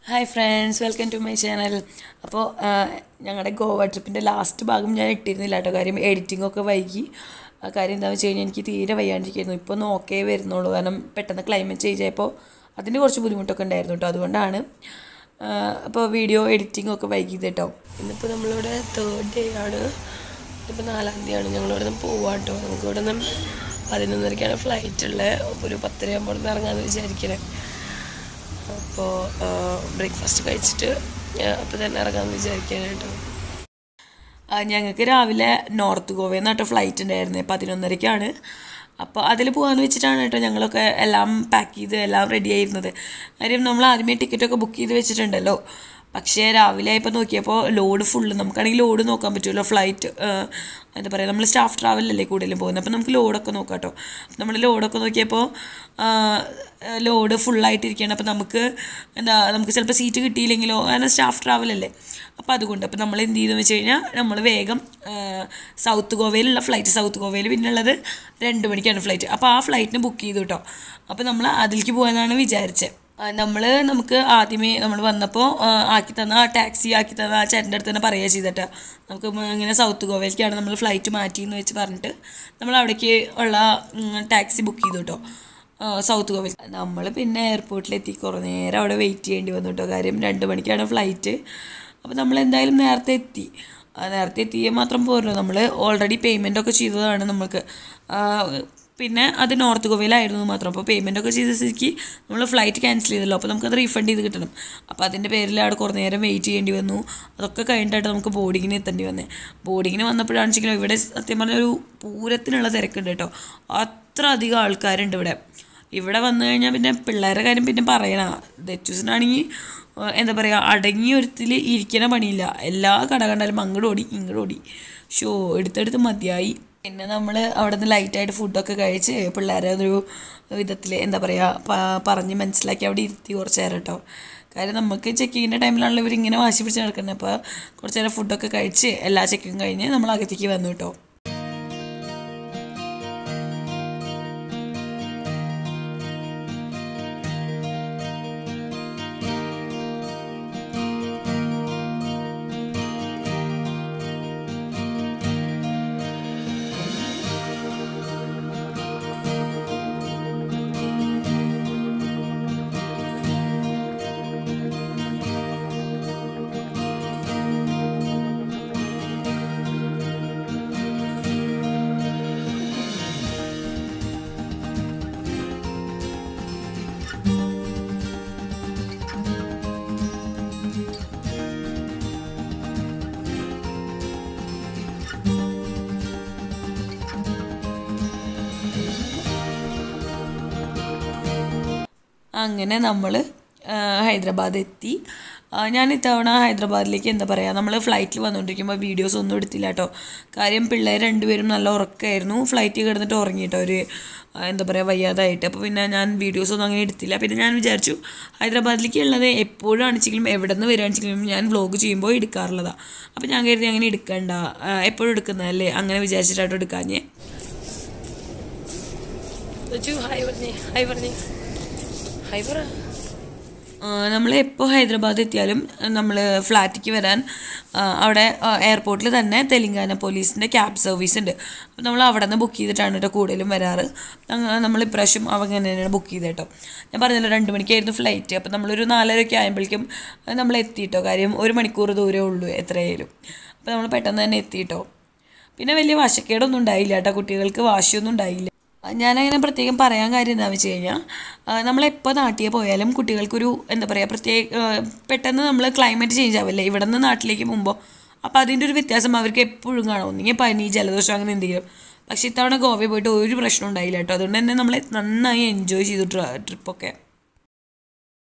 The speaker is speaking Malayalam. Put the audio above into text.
hi friends welcome to my channel അപ്പോൾ ഞങ്ങളുടെ ഗോവ ട്രിപ്പിൻ്റെ ലാസ്റ്റ് ഭാഗം ഞാൻ ഇട്ടിരുന്നില്ല കേട്ടോ കാര്യം എഡിറ്റിംഗ് ഒക്കെ വൈകി ആ കാര്യം എന്താണെന്ന് വെച്ച് കഴിഞ്ഞാൽ എനിക്ക് തീരെ വയ്യാണ്ടിരിക്കുന്നു ഇപ്പോൾ ഒന്ന് ഓക്കെ വരുന്നുള്ളൂ കാരണം പെട്ടെന്ന് ക്ലൈമറ്റ് ചേഞ്ച് ആയപ്പോൾ അതിൻ്റെ കുറച്ച് ബുദ്ധിമുട്ടൊക്കെ ഉണ്ടായിരുന്നു കേട്ടോ അതുകൊണ്ടാണ് അപ്പോൾ വീഡിയോ എഡിറ്റിംഗ് ഒക്കെ വൈകിയത് കേട്ടോ ഇന്നിപ്പോൾ നമ്മളിവിടെ തേർഡ് ഡേ ആണ് ഇപ്പോൾ നാലാം തീയതിയാണ് ഞങ്ങളിവിടെ നിന്ന് പോവാം കേട്ടോ നമുക്ക് ഇവിടെ നിന്ന് പതിനൊന്നരക്കാണ് ഫ്ലൈറ്റ് ഉള്ളത് അപ്പോൾ ഒരു പത്തര ആകുമ്പോൾ ഇവിടെ ഇറങ്ങാമെന്ന് വിചാരിക്കണേ അപ്പോൾ ബ്രേക്ക്ഫാസ്റ്റ് കഴിച്ചിട്ട് അപ്പോൾ തന്നെ ഇറങ്ങാമെന്ന് വിചാരിക്കുകയാണ് കേട്ടോ ആ, ഞങ്ങൾക്ക് രാവിലെ നോർത്ത് ഗോവയിൽ നിന്നാട്ടോ ഫ്ലൈറ്റ് ഉണ്ടായിരുന്നത് പതിനൊന്നരയ്ക്കാണ് അപ്പോൾ അതിൽ പോകാമെന്ന് വെച്ചിട്ടാണ് കേട്ടോ ഞങ്ങളൊക്കെ എല്ലാം പാക്ക് ചെയ്ത് എല്ലാം റെഡി ആയിരുന്നത് കാര്യം നമ്മൾ ആദ്യമേ ടിക്കറ്റൊക്കെ ബുക്ക് ചെയ്ത് വെച്ചിട്ടുണ്ടല്ലോ പക്ഷേ രാവിലെ ആയപ്പോൾ നോക്കിയപ്പോൾ ലോഡ് ഫുള്ള് നമുക്കാണെങ്കിൽ ലോഡ് നോക്കാൻ പറ്റുമല്ലോ ഫ്ലൈറ്റ് എന്താ പറയുക നമ്മൾ സ്റ്റാഫ് ട്രാവലല്ലേ കൂടുതലും പോകുന്നത് അപ്പോൾ നമുക്ക് ലോഡൊക്കെ നോക്കാം കേട്ടോ നമ്മൾ ലോഡൊക്കെ നോക്കിയപ്പോൾ ലോഡ് ഫുള്ളായിട്ടിരിക്കുകയാണ് അപ്പോൾ നമുക്ക് എന്താ നമുക്ക് ചിലപ്പോൾ സീറ്റ് കിട്ടിയില്ലെങ്കിലോ അങ്ങനെ സ്റ്റാഫ് ട്രാവലല്ലേ അപ്പോൾ അതുകൊണ്ട് അപ്പോൾ നമ്മൾ എന്ത് ചെയ്തെന്ന് വെച്ച് കഴിഞ്ഞാൽ നമ്മൾ വേഗം സൗത്ത് ഗോവയിലുള്ള ഫ്ലൈറ്റ് സൗത്ത് ഗോവയിൽ പിന്നുള്ളത് രണ്ട് മണിക്കാണ് ഫ്ലൈറ്റ് അപ്പോൾ ആ ഫ്ലൈറ്റിന് ബുക്ക് ചെയ്തു കേട്ടോ അപ്പോൾ നമ്മൾ അതിലേക്ക് പോകാനാണ് വിചാരിച്ചത് നമ്മൾ നമുക്ക് ആദ്യമേ നമ്മൾ വന്നപ്പോൾ ആക്കി തന്ന ആ ടാക്സി ആക്കി തന്ന ആ ചേട്ടൻ്റെ അടുത്ത് തന്നെ പറയുക ചെയ്തിട്ട് നമുക്ക് മ- ഇങ്ങനെ സൗത്ത് ഗോവയിലേക്കാണ് നമ്മൾ ഫ്ലൈറ്റ് മാറ്റി എന്ന് വെച്ച് പറഞ്ഞിട്ട് നമ്മൾ അവിടേക്ക് ഉള്ള ടാക്സി ബുക്ക് ചെയ്തു കേട്ടോ ആ, സൗത്ത് ഗോവയിൽ നമ്മൾ പിന്നെ എയർപോർട്ടിലെത്തി കുറേ നേരം അവിടെ വെയിറ്റ് ചെയ്യേണ്ടി വന്നു കേട്ടോ കാര്യം രണ്ട് മണിക്കാണ് ഫ്ലൈറ്റ് അപ്പോൾ നമ്മൾ എന്തായാലും നേരത്തെ എത്തി ആ, നേരത്തെ എത്തിയാൽ മാത്രം പോരല്ലോ നമ്മൾ ഓൾറെഡി പേയ്മെൻ്റ് ഒക്കെ ചെയ്തതാണ് നമുക്ക് ആ, പിന്നെ അത് നോർത്ത് ഗോവയിലായിരുന്നു മാത്രം അപ്പോൾ പേയ്മെൻ്റ് ഒക്കെ ചെയ്ത സ്ഥിതിക്ക് നമ്മൾ ഫ്ലൈറ്റ് ക്യാൻസൽ ചെയ്തല്ലോ അപ്പോൾ നമുക്കത് റീഫണ്ട് ചെയ്ത് കിട്ടണം അപ്പോൾ അതിൻ്റെ പേരിൽ അവിടെ കുറേ നേരം വെയിറ്റ് ചെയ്യേണ്ടി വന്നു അതൊക്കെ കഴിഞ്ഞിട്ടായിട്ട് നമുക്ക് ബോർഡിങ്ങിന് എത്തേണ്ടി വന്നേ ബോർഡിങ്ങിന് വന്നപ്പോഴാണെങ്കിലും ഇവിടെ സത്യം പറഞ്ഞ ഒരു പൂരത്തിനുള്ള തിരക്കുണ്ട് കേട്ടോ അത്ര അധികം ആൾക്കാരുണ്ട് ഇവിടെ ഇവിടെ വന്നു കഴിഞ്ഞാൽ പിന്നെ പിള്ളേരുടെ കാര്യം പിന്നെ പറയണ ദച്ചൂസിനാണെങ്കിൽ എന്താ പറയുക അടങ്ങിയ ഒരുത്തിൽ ഇരിക്കണ പണിയില്ല എല്ലാ കട കണ്ടാലും അങ്ങോട്ട് ഓടി ഇങ്ങോട്ട് ഓടി ഷോ എടുത്തെടുത്ത് മതിയായി പിന്നെ നമ്മൾ അവിടെ നിന്ന് ലൈറ്റായിട്ട് ഫുഡൊക്കെ കഴിച്ച് പിള്ളേരെ ഒരു വിധത്തിൽ എന്താ പറയുക പ- പറഞ്ഞ് മനസ്സിലാക്കി അവിടെ ഇരുത്തി കുറച്ച് നേരം കേട്ടോ കാര്യം നമുക്ക് ചെക്കിങ്ങിൻ്റെ ടൈമിലാണല്ലോ ഇവരിങ്ങനെ വാശി പിടിച്ച് നടക്കുന്നത് അപ്പോൾ കുറച്ച് നേരം ഫുഡൊക്കെ കഴിച്ച് എല്ലാ ചെക്കിങ്ങും കഴിഞ്ഞ് നമ്മൾ അകത്തേക്ക് വന്നു കേട്ടോ അങ്ങനെ നമ്മൾ ഹൈദരാബാദ് എത്തി ആ, ഞാൻ ഇത്തവണ ഹൈദരാബാദിലേക്ക് എന്താ പറയുക നമ്മൾ ഫ്ലൈറ്റിൽ വന്നുകൊണ്ടിരിക്കുമ്പോൾ വീഡിയോസ് ഒന്നും എടുത്തില്ല കേട്ടോ കാര്യം പിള്ളേർ രണ്ടുപേരും നല്ല ഉറക്കമായിരുന്നു ഫ്ലൈറ്റിൽ കിടന്നിട്ട് ഉറങ്ങിയിട്ടോ ഒരു ആ, എന്താ പറയുക വയ്യാതായിട്ട് അപ്പോൾ പിന്നെ ഞാൻ വീഡിയോസ് ഒന്നും അങ്ങനെ എടുത്തില്ല പിന്നെ ഞാൻ വിചാരിച്ചു ഹൈദരാബാദിലേക്ക് ഉള്ളത് എപ്പോഴും ആണെങ്കിലും എവിടെ നിന്ന് വരികയാണെങ്കിലും ഞാൻ വ്ലോഗ് ചെയ്യുമ്പോൾ എടുക്കാറുള്ളതാണ് അപ്പോൾ ഞാൻ കരുതി അങ്ങനെ എടുക്കണ്ട ആ, എപ്പോഴും എടുക്കുന്നതല്ലേ അങ്ങനെ വിചാരിച്ചിട്ടാട്ടോ എടുക്കാഞ്ഞേ ദച്ചു ഹായ് പറഞ്ഞേ ഹായ് പറഞ്ഞേ ഹായ് പറ നമ്മൾ എപ്പോൾ ഹൈദരാബാദ് എത്തിയാലും നമ്മൾ ഫ്ലാറ്റിക്ക് വരാൻ ആ, അവിടെ എയർപോർട്ടിൽ തന്നെ തെലങ്കാന പോലീസിൻ്റെ ക്യാബ് സർവീസ് ഉണ്ട് അപ്പോൾ നമ്മൾ അവിടെ നിന്ന് ബുക്ക് ചെയ്തിട്ടാണ് കേട്ടോ കൂടുതലും വരാറ് ഞങ്ങ- നമ്മൾ ഇപ്രാവശ്യം അങ്ങനെ തന്നെയാണ് ബുക്ക് ചെയ്ത് കേട്ടോ ഞാൻ പറഞ്ഞല്ലോ രണ്ട് മണിക്കായിരുന്നു ഫ്ലൈറ്റ് അപ്പോൾ നമ്മളൊരു നാലരയൊക്കെ ആയപ്പോഴേക്കും നമ്മൾ എത്തിയിട്ടോ കാര്യം ഒരു മണിക്കൂർ ദൂരമേ ഉള്ളൂ എത്രയായാലും അപ്പോൾ നമ്മൾ പെട്ടെന്ന് തന്നെ എത്തിയിട്ടോ പിന്നെ വലിയ വശക്കേടൊന്നും ഉണ്ടായില്ല കേട്ടോ കുട്ടികൾക്ക് വാശിയൊന്നും ഉണ്ടായില്ല ഞാനങ്ങനെ പ്രത്യേകം പറയാൻ കാര്യം എന്താണെന്ന് വെച്ച് കഴിഞ്ഞാൽ നമ്മളെപ്പോൾ നാട്ടിൽ പോയാലും കുട്ടികൾക്കൊരു എന്താ പറയുക പ്രത്യേക ആ, പെട്ടെന്ന് നമ്മൾ ക്ലൈമറ്റ് ചേഞ്ച് ആവില്ലേ ഇവിടെ നിന്ന് നാട്ടിലേക്ക് പോകുമ്പോൾ അപ്പോൾ അതിൻ്റെ ഒരു വ്യത്യാസം അവർക്ക് എപ്പോഴും കാണും ഒന്നെങ്കിൽ പനി ജലദോഷം അങ്ങനെ എന്തെങ്കിലും പക്ഷേ ഇത്തവണ ഗോവയിൽ പോയിട്ട് ഒരു പ്രശ്നം ഉണ്ടായില്ല കേട്ടോ അതുകൊണ്ട് തന്നെ നമ്മൾ നന്നായി എൻജോയ് ചെയ്തു ട്രിപ്പൊക്കെ